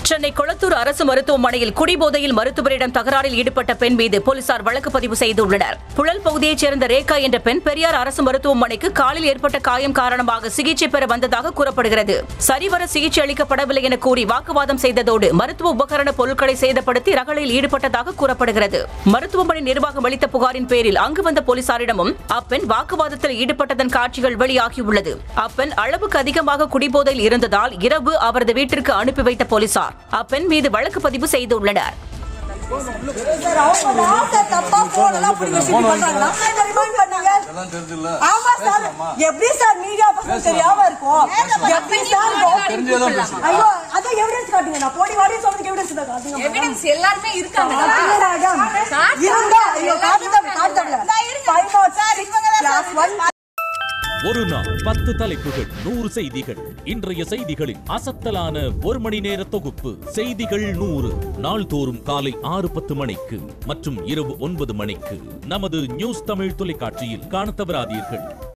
சென்னை கொளத்தூர் அரசு மருத்துவமனையில் குடிபோதையில் மருத்துவரிடம் தகராறில் ஈடுபட்ட பெண் மீது போலீசார் வழக்கு பதிவு செய்துள்ளனர் புழல் பகுதியைச் சேர்ந்த ரேகா என்ற பெண் பெரியார் அரசு மருத்துவமனைக்கு காலில் ஏற்பட்ட காயம் காரணமாக சிகிச்சை பெற வந்ததாக கூறப்படுகிறது சரிவர சிகிச்சை அளிக்கப்படவில்லை என கூறி வாக்குவாதம் செய்ததோடு மருத்துவ உபகரண பொருட்களை சேதப்படுத்தி ரகளையில் ஈடுபட்டதாக கூறப்படுகிறது மருத்துவமனை நிர்வாகம் அளித்த புகாரின் பேரில் அங்கு வந்த போலீசாரிடமும் அப்பெண் வாக்குவாதத்தில் ஈடுபட்டதன் காட்சிகள் வெளியாகியுள்ளது அப்பெண் அளவுக்கு அதிகமாக குடிபோதையில் இருந்ததால் இரவு அவரது வீட்டிற்கு அனுப்பி வைத்த போலீசார் அப்பெண் மீது வழக்கு பதிவு செய்துள்ளனர் சார், அவங்க டாக்டர் தப்பா phone எல்லாம் பிடிக்க சொல்லி பண்றாங்க. நான் தான் இதை remind பண்ணீங்க. அதெல்லாம் தெரியுதுல்ல ஆமா சார். எப்படி சார் மீடியா பசங்க தெரியாம இருக்கும் எப்படி சார் இருக்கும்? தெரிஞ்சதான் பேசுறேன் ஐயோ அதான் எவிடன்ஸ் காட்டுங்க நான் போடி வாடி சொல்றதுக்கு எவிடன்ஸ் தான் காட்டுங்க madam. எவிடன்ஸ் எல்லாருமே இருக்காங்க காட்டுங்க madam. இருந்தா ஐயோ காட்டுங்க காட்டுங்க five not six class one ஒரு நாள் பத்து தலைப்புகள் நூறு செய்திகள் இன்றைய செய்திகளின் அசத்தலான ஒரு மணி நேர தொகுப்பு செய்திகள் நூறு நாள்தோறும் காலை ஆறு பத்து மணிக்கு மற்றும் இரவு ஒன்பது மணிக்கு நமது நியூஸ் தமிழ் தொலைக்காட்சியில் காணத் தவறாதீர்கள்